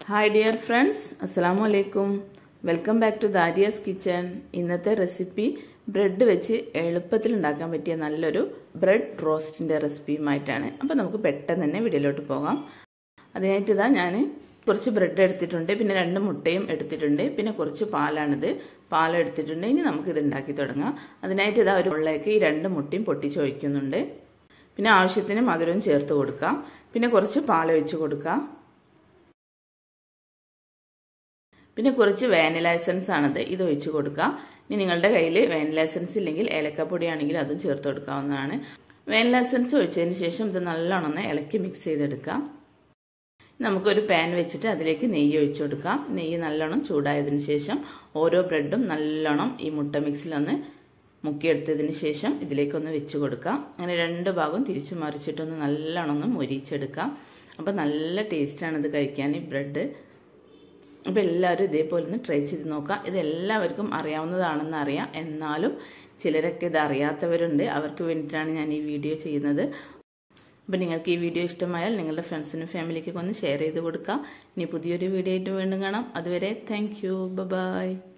hi dear friends അസ്സാം വലൈക്കും welcome back to ദാരിയാസ് കിച്ചൺ ഇന്നത്തെ റെസിപ്പി ബ്രെഡ് വെച്ച് എളുപ്പത്തിൽ ഉണ്ടാക്കാൻ പറ്റിയ നല്ലൊരു ബ്രെഡ് റോസ്റ്റിൻ്റെ റെസിപ്പിയുമായിട്ടാണ് അപ്പോൾ നമുക്ക് പെട്ടെന്ന് തന്നെ വീഡിയോയിലോട്ട് പോകാം അതിനായിട്ട് ഇതാ ഞാൻ കുറച്ച് ബ്രെഡ് എടുത്തിട്ടുണ്ട് പിന്നെ രണ്ട് മുട്ടയും എടുത്തിട്ടുണ്ട് പിന്നെ കുറച്ച് പാലാണിത് പാൽ എടുത്തിട്ടുണ്ട് ഇനി നമുക്കിത് ഉണ്ടാക്കി തുടങ്ങാം അതിനായിട്ട് ഇതാ ഒരു ഉള്ളിലേക്ക് ഈ രണ്ട് മുട്ടയും പൊട്ടിച്ചൊഴിക്കുന്നുണ്ട് പിന്നെ ആവശ്യത്തിന് മധുരവും ചേർത്ത് കൊടുക്കാം പിന്നെ കുറച്ച് പാൽ ഒഴിച്ച് കൊടുക്കാം പിന്നെ കുറച്ച് വാനില എസൻസ് ആണത് ഇത് ഒഴിച്ച് കൊടുക്കുക ഇനി നിങ്ങളുടെ കയ്യിൽ വാനില എസൻസ് ഇല്ലെങ്കിൽ ഏലക്കപ്പൊടി ആണെങ്കിൽ അതും ചേർത്ത് കൊടുക്കാവുന്നതാണ് വാനില എസൻസ് ഒഴിച്ചതിന് ശേഷം ഇത് നല്ലോണം ഒന്ന് ഇളക്കി മിക്സ് ചെയ്തെടുക്കാം നമുക്കൊരു പാൻ വെച്ചിട്ട് അതിലേക്ക് നെയ്യ് ഒഴിച്ചു കൊടുക്കാം നെയ്യ് നല്ലോണം ചൂടായതിന് ശേഷം ഓരോ ബ്രെഡും നല്ലോണം ഈ മുട്ട മിക്സിലൊന്ന് മുക്കിയെടുത്തതിന് ശേഷം ഇതിലേക്കൊന്ന് വെച്ച് കൊടുക്കാം അങ്ങനെ രണ്ട് ഭാഗവും തിരിച്ചു മറിച്ചിട്ടൊന്ന് നല്ലോണം ഒന്ന് മൊരിച്ചെടുക്കാം അപ്പോൾ നല്ല ടേസ്റ്റാണ് ഇത് കഴിക്കാൻ ഈ ബ്രെഡ് അപ്പോൾ എല്ലാവരും ഇതേപോലെ ഒന്ന് ട്രൈ ചെയ്ത് നോക്കാം ഇത് എല്ലാവർക്കും അറിയാവുന്നതാണെന്ന് അറിയാം എന്നാലും ചിലരൊക്കെ ഇത് അറിയാത്തവരുണ്ട് അവർക്ക് വേണ്ടിയിട്ടാണ് ഞാൻ ഈ വീഡിയോ ചെയ്യുന്നത് അപ്പോൾ നിങ്ങൾക്ക് ഈ വീഡിയോ ഇഷ്ടമായാൽ നിങ്ങളുടെ ഫ്രണ്ട്സിനും ഫാമിലിക്കൊക്കെ ഒന്ന് ഷെയർ ചെയ്ത് കൊടുക്കാം ഇനി പുതിയൊരു വീഡിയോ ആയിട്ട് വീണ്ടും കാണാം അതുവരെ താങ്ക് യു ബൈ